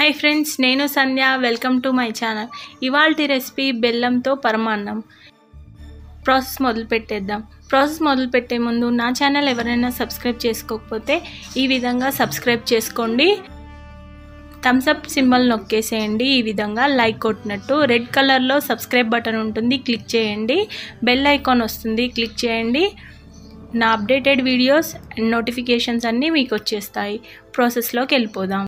hi friends నేను Sandhya welcome to my channel ఇవాల్టి recipe బెల్లంతో పరమాన్నం ప్రాసెస్ మొదలు పెట్టేద్దాం ప్రాసెస్ మొదలు పెట్టే ముందు నా ఛానల్ ఎవరైనా సబ్స్క్రైబ్ చేసుకోకపోతే ఈ విధంగా సబ్స్క్రైబ్ చేసుకోండి థమ్స్ అప్ సింబల్ నొక్కేసేయండి ఈ విధంగా లైక్ కొట్టినట్టు రెడ్ కలర్లో సబ్స్క్రైబ్ బటన్ ఉంటుంది క్లిక్ చేయండి బెల్ ఐకాన్ వస్తుంది క్లిక్ చేయండి నా అప్డేటెడ్ వీడియోస్ అండ్ నోటిఫికేషన్స్ అన్నీ మీకు వచ్చేస్తాయి ప్రాసెస్లోకి వెళ్ళిపోదాం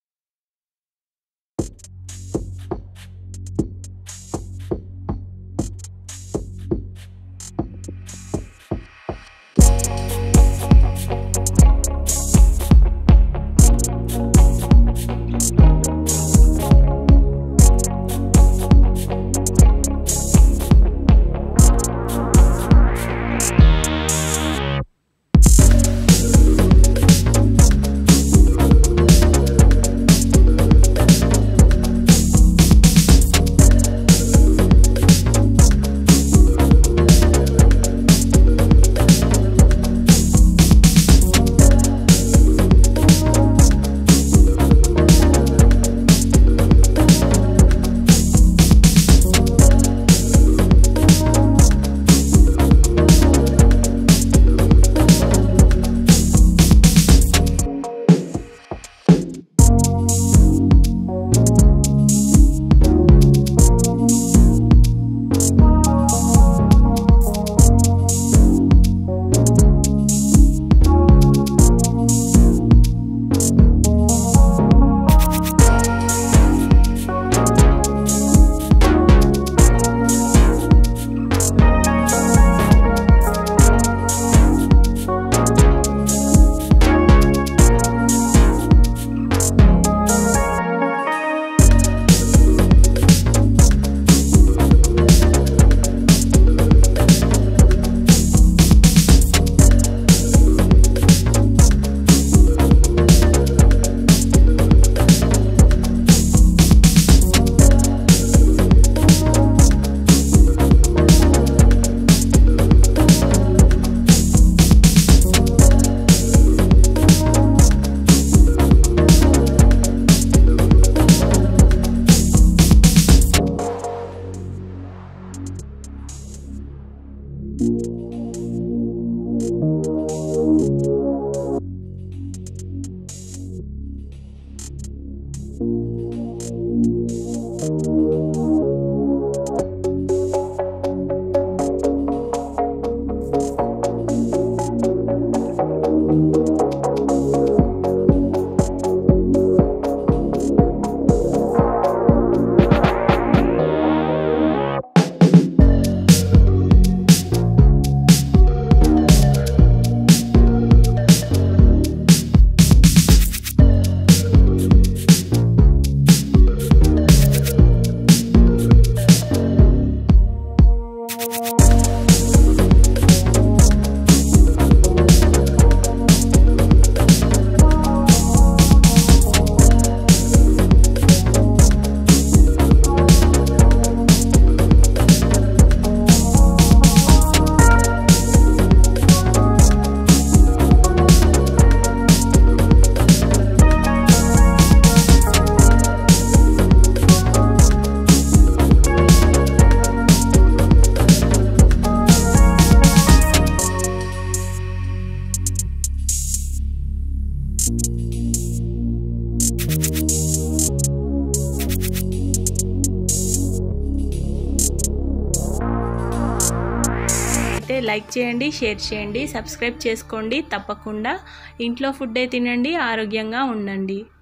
అయితే లైక్ చేయండి షేర్ చేయండి సబ్స్క్రైబ్ చేసుకోండి తప్పకుండా ఇంట్లో ఫుడ్డే తినండి ఆరోగ్యంగా ఉండండి